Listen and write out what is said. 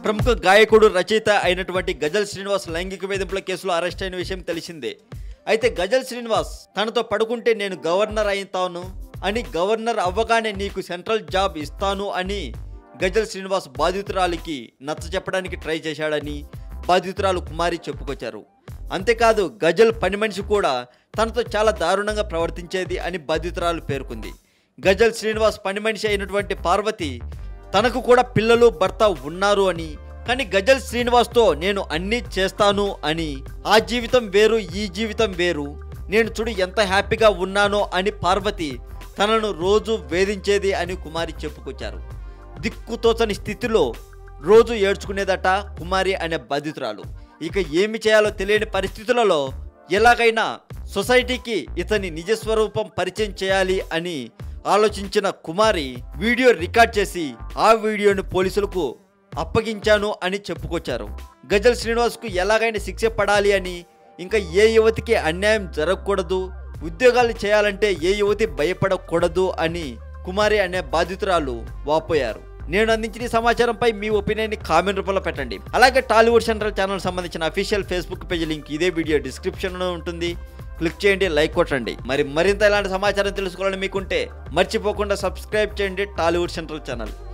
ప్రముఖ గాయకుడు రచయిత అయినటువంటి గజల్ శ్రీనివాస్ లైంగిక వేధింపుల కేసులో అరెస్ట్ అయిన విషయం తెలిసిందే అయితే గజల్ శ్రీనివాస్ తనతో పడుకుంటే నేను గవర్నర్ అయితాను అని గవర్నర్ అవ్వగానే నీకు సెంట్రల్ జాబ్ ఇస్తాను అని గజల్ శ్రీనివాస్ బాధితురాలికి నచ్చ చెప్పడానికి ట్రై చేశాడని బాధితురాలు కుమారి చెప్పుకొచ్చారు అంతేకాదు గజల్ పని మనిషి కూడా తనతో చాలా దారుణంగా ప్రవర్తించేది అని బాధితురాలు పేర్కొంది గజల్ శ్రీనివాస్ పని మనిషి అయినటువంటి పార్వతి తనకు కూడా పిల్లలు భర్త ఉన్నారు అని కానీ గజల్ శ్రీనివాస్తో నేను అన్నీ చేస్తాను అని ఆ జీవితం వేరు ఈ జీవితం వేరు నేను చూడు ఎంత హ్యాపీగా ఉన్నానో అని పార్వతి తనను రోజు వేధించేది అని కుమారి చెప్పుకొచ్చారు దిక్కుతోచని స్థితిలో రోజు ఏడ్చుకునేదట కుమారి అనే బాధితురాలు ఇక ఏమి చేయాలో తెలియని పరిస్థితులలో ఎలాగైనా సొసైటీకి ఇతని నిజస్వరూపం పరిచయం చేయాలి అని ఆలోచించిన కుమారి వీడియో రికార్డ్ చేసి ఆ వీడియోని పోలీసులకు అప్పగించాను అని చెప్పుకొచ్చారు గజల్ శ్రీనివాస్కు ఎలాగైనా శిక్ష పడాలి అని ఇంకా ఏ యువతికి అన్యాయం జరగకూడదు ఉద్యోగాలు చేయాలంటే ఏ యువతి భయపడకూడదు అని కుమారి అనే బాధితురాలు వాపోయారు నేను అందించిన ఈ సమాచారంపై మీ ఒపీనియన్ కామెంట్ రూపంలో పెట్టండి అలాగే టాలీవుడ్ సెంట్రల్ ఛానల్ సంబంధించిన అఫీషియల్ ఫేస్బుక్ పేజ్ లింక్ ఇదే వీడియో డిస్క్రిప్షన్లో ఉంటుంది క్లిక్ చేయండి లైక్ కొట్టండి మరి మరింత ఇలాంటి సమాచారం తెలుసుకోవాలని మీకుంటే మర్చిపోకుండా సబ్స్క్రైబ్ చేయండి టాలీవుడ్ సెంట్రల్ ఛానల్